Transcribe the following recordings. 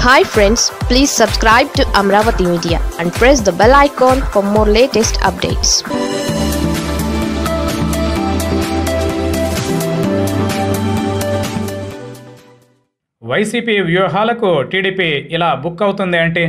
hi friends please subscribe to Amaravati media and press the bell icon for more latest updates YCP వ్యూహాలకు TDP ఇలా book అవుతుంది అంటే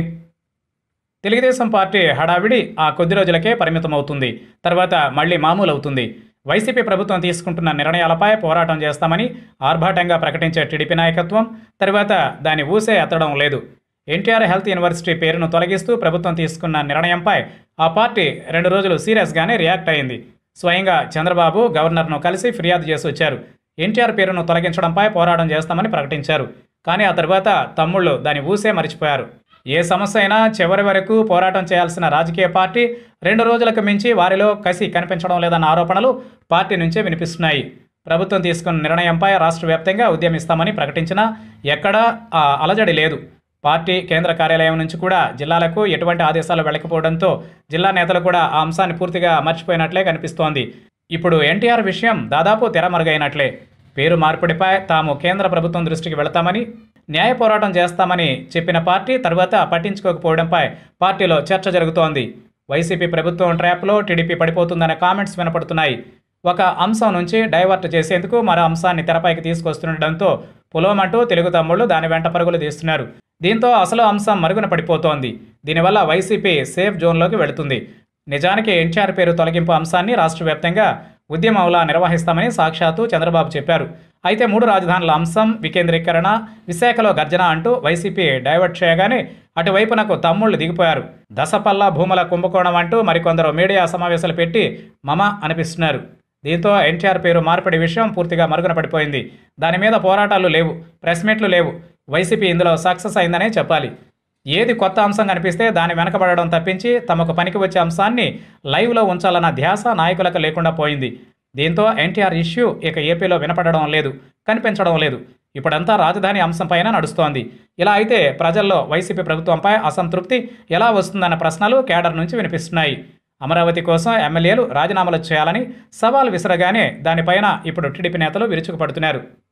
Telugu Desam party హడావిడి ఆ కొద్ది రోజులకే పరిమితమవుతుంది తర్వాత మళ్ళీ మామూలు అవుతుంది వైసీపీ ప్రభుత్వం తీసుకుంటున్న నిర్ణయాలపై పోరాటం చేస్తామని ఆర్భాటంగా ప్రకటించే టీడీపీ నాయకత్వం తర్వాత దాని ఊసే ఎత్తడం లేదు ఎన్టీఆర్ హెల్త్ యూనివర్సిటీ పేరును తొలగిస్తూ ప్రభుత్వం తీసుకున్న నిర్ణయంపై ఆ పార్టీ రెండు రోజులు సీరియస్గానే రియాక్ట్ అయింది స్వయంగా చంద్రబాబు గవర్నర్ను కలిసి ఫిర్యాదు చేసి వచ్చారు ఎన్టీఆర్ పేరును తొలగించడంపై పోరాటం చేస్తామని ప్రకటించారు కానీ ఆ తర్వాత తమ్ముళ్ళు దాని ఊసే మరిచిపోయారు ఏ సమస్య అయినా చివరి వరకు పోరాటం చేయాల్సిన రాజకీయ పార్టీ రెండు రోజులకు మించి వారిలో కసి కనిపించడం లేదన్న ఆరోపణలు పార్టీ నుంచే వినిపిస్తున్నాయి ప్రభుత్వం తీసుకున్న నిర్ణయంపై రాష్ట్ర వ్యాప్తంగా ఉద్యమిస్తామని ప్రకటించినా ఎక్కడా ఆ అలజడి లేదు పార్టీ కేంద్ర కార్యాలయం నుంచి కూడా జిల్లాలకు ఎటువంటి ఆదేశాలు వెళ్ళకపోవడంతో జిల్లా నేతలు కూడా ఆ అంశాన్ని పూర్తిగా మర్చిపోయినట్లే కనిపిస్తోంది ఇప్పుడు ఎన్టీఆర్ విషయం దాదాపు తెరమరుగైనట్లే పేరు మార్పిడిపై తాము కేంద్ర ప్రభుత్వం దృష్టికి వెళతామని న్యాయ పోరాటం చేస్తామని చెప్పిన పార్టీ తర్వాత పట్టించుకోకపోవడంపై పార్టీలో చర్చ జరుగుతోంది వైసీపీ ప్రభుత్వం ట్రాప్లో టీడీపీ పడిపోతుందనే కామెంట్స్ వినపడుతున్నాయి ఒక అంశం నుంచి డైవర్ట్ చేసేందుకు మరో అంశాన్ని తెరపైకి తీసుకొస్తుండటంతో పులోమంటూ తెలుగు తమ్ముళ్ళు దాని వెంట పరుగులు తీస్తున్నారు దీంతో అసలు అంశం మరుగున పడిపోతోంది దీనివల్ల వైసీపీ సేఫ్ జోన్లోకి వెళుతుంది నిజానికి ఎన్టీఆర్ పేరు తొలగింపు అంశాన్ని రాష్ట్ర వ్యాప్తంగా ఉద్యమంలా నిర్వహిస్తామని సాక్షాత్తు చంద్రబాబు చెప్పారు అయితే మూడు రాజధానుల అంశం వికేంద్రీకరణ విశాఖలో గర్జన అంటూ వైసీపీ డైవర్ట్ చేయగానే అటువైపునకు తమ్ముళ్లు దిగిపోయారు దశపల్ల భూముల కుంభకోణం అంటూ మరికొందరు మీడియా సమావేశాలు పెట్టి మమ అనిపిస్తున్నారు దీంతో ఎన్టీఆర్ పేరు మార్పిడి విషయం పూర్తిగా మరుగున పడిపోయింది దాని మీద పోరాటాలు లేవు ప్రెస్ మీట్లు లేవు వైసీపీ ఇందులో సక్సెస్ అయిందనే చెప్పాలి ఏది కొత్త అంశం కనిపిస్తే దాని వెనకబడడం తప్పించి తమకు పనికి వచ్చే అంశాన్ని లైవ్లో ఉంచాలన్న ధ్యాస నాయకులకు లేకుండా పోయింది దీంతో ఎన్టీఆర్ ఇష్యూ ఇక ఏపీలో వినపడడం లేదు కనిపించడం లేదు ఇప్పుడంతా రాజధాని అంశంపైన నడుస్తోంది ఇలా అయితే ప్రజల్లో వైసీపీ ప్రభుత్వంపై అసంతృప్తి ఎలా వస్తుందన్న ప్రశ్నలు కేడర్ నుంచి వినిపిస్తున్నాయి అమరావతి కోసం ఎమ్మెల్యేలు రాజీనామాలు చేయాలని సవాల్ విసరగానే దానిపైన ఇప్పుడు టీడీపీ నేతలు విరుచుకుపడుతున్నారు